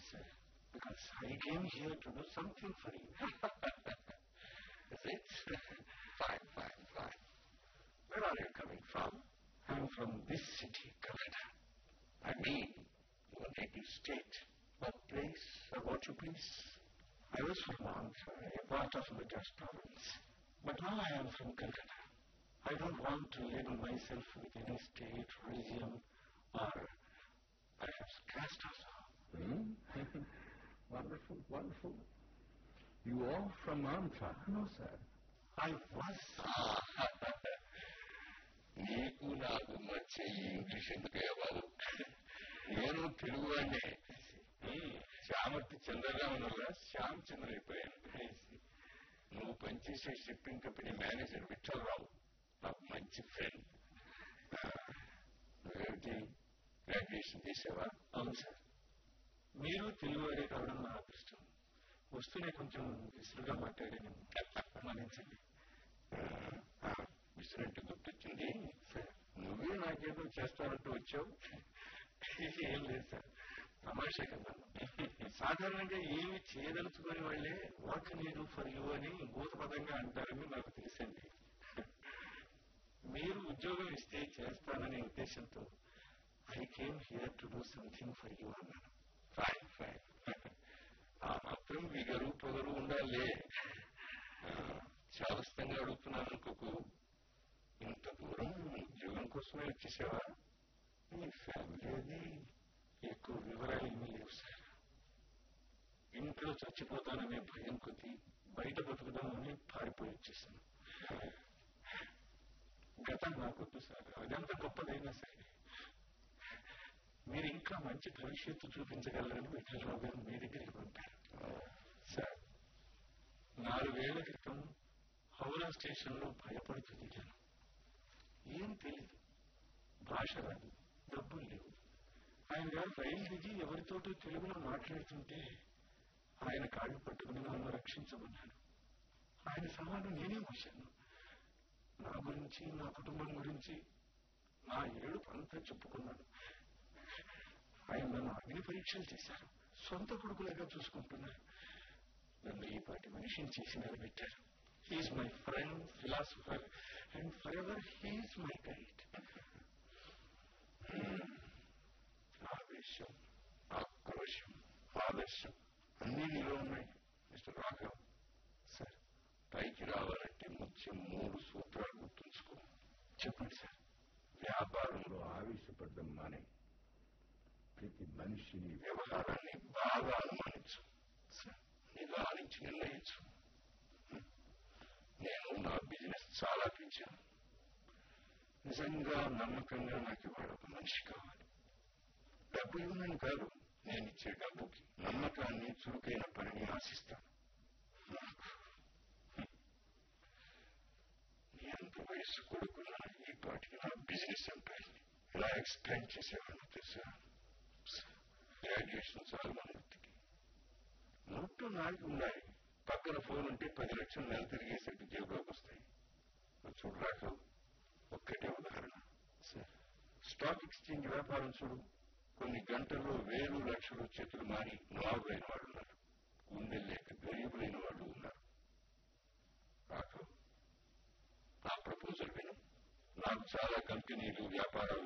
sir. Because I came here to do something for you. Is it? fine, fine, fine. Where are you coming from? I'm from this city, Calcutta. I mean, your native state. What place? Uh, what you please? I was from Andhra, a part of Madras province. But now I am from Calcutta. I don't want to label myself with any state, religion, or perhaps caste also. Hmm? wonderful, wonderful. You are from Andhra? No, sir. I was. నీకు నాకు మధ్య ఈ English ఎందుకయ్యా బాబు నేను తెలుగువాడినే చామర్తి చంద్రరామన్ వల్ల శ్యామ్ చంద్ర అయిపోయాను నువ్వు పనిచేసే షిప్పింగ్ కంపెనీ మేనేజర్ విఠలరావు నాకు మంచి ఫ్రెండ్ నువ్వేమిటి గ్రాడ్యుయేషన్ చేసావా అవును సార్ మీరు తెలుగువాడే కావడం నా అదృష్టం వస్తూనే కొంచెం విసురుగా మాట్లాడాను మన్నించండి విసినట్టు గుర్తొచ్చింది నువ్వే నాకేదో చేస్తానంటూ వచ్చావు ఏం లేదు సార్ తమాషా కదా సాధారణంగా ఏమి చేయదలుచుకునే వాళ్ళే వాట్ నీడు ఫర్ యూ అని భూతపదంగా అంటారని నాకు తెలిసింది మీరు ఉద్యోగం ఇస్తే చేస్తాననే ఉద్దేశంతో I came here to do something for you అన్నాను ఫైన్ ఫైన్ ఆ మాత్రం విగరు పొగరు ఉండాలే చావస్తంగా అడుగుతున్నాను అనుకోకు ఇంత దూరం ఉద్యోగం కోసమే వచ్చేసావా మీ ఫ్యామిలీ అది ఎక్కువ వివరాలు ఏమీ లేవు సార్ ఇంట్లో చచ్చిపోతాననే భయం కొద్దీ బయట బతుకుదామని పారిపోయి వచ్చేసాను గతం నాకొద్దు సార్ అదంత గొప్పదైనా సరే మీరు ఇంకా మంచి భవిష్యత్తు చూపించగలరని విఠలరావు గారు మీ దగ్గరికి పంపారు సార్ నాలుగేళ్ల క్రితం హౌరా స్టేషన్లో భయపడుతూ దిగాను ఏం తెలియదు భాష రాదు డబ్బులు లేవు ఆయన గారు రైలు దిగి ఎవరితోటో తెలుగులో మాట్లాడుతుంటే ఆయన కాళ్ళు పట్టుకుని నన్ను రక్షించమన్నాను ఆయన సవాలు నేనే మోశాను నా గురించి నా కుటుంబం గురించి నా ఏడుపు అంతా చెప్పుకున్నాను ఆయన నన్ను అగ్ని పరీక్షలు చేశారు సొంత కొడుకులాగా చూసుకుంటున్నారు నన్ను ఈ పాటి మనిషిని చేసి నిలబెట్టారు he's my friend philosopher and for ever he's my guide ఆవేశం ఆక్రోశం ఆవేశం అన్నీ నీలో ఉన్నాయి మిస్టర్ రాఘవ్ సార్ పైకి రావాలంటే ముఖ్యం మూడు సూత్రాలు గుర్తుంచుకో చెప్పండి సార్ వ్యాపారంలో ఆవేశపడ్డం మానే ప్రతి మనిషిని వ్యవహారాన్ని బాగా అనుమానించు నిదానించి నిర్ణయించు నేను నా బిజినెస్ చాలా పెంచాను నిజంగా నమ్మకంగా నాకు ఇవాళ ఒక మనిషి కావాలి డబ్బు ఇవ్వనని కాదు నేను ఇచ్చే డబ్బుకి నమ్మకాన్ని చురుకైన పనిని ఆశిస్తాను నాకు ఎంత వయస్సు కొడుకున్న ఈ పాటికి నా బిజినెస్ ఎంపైర్ని ఎలా ఎక్స్ప్లెయిన్ చేసేవాడిని తెలుసా గ్రాడ్యుయేషన్ చాలు మన వృత్తికి నోట్లు నాలుగు ఉన్నాయి పక్కన ఫోన్ ఉంటే పది లక్షలు నెల తిరిగేసరికి జేబులోకి వస్తాయి నువ్వు చూడు రాఘవ్ ఒక్కటే ఉదాహరణ సార్ స్టాక్ ఎక్స్చేంజ్ వ్యాపారం చూడు కొన్ని గంటల్లో వేలు లక్షలు చేతులు మారి నాగులైన వాళ్ళు ఉన్నారు గుండె లేక గరీబులైన వాళ్ళు ఉన్నారు రాఘవ్ నా ప్రపోజల్ విను నాకు చాలా కంపెనీలు వ్యాపారాలు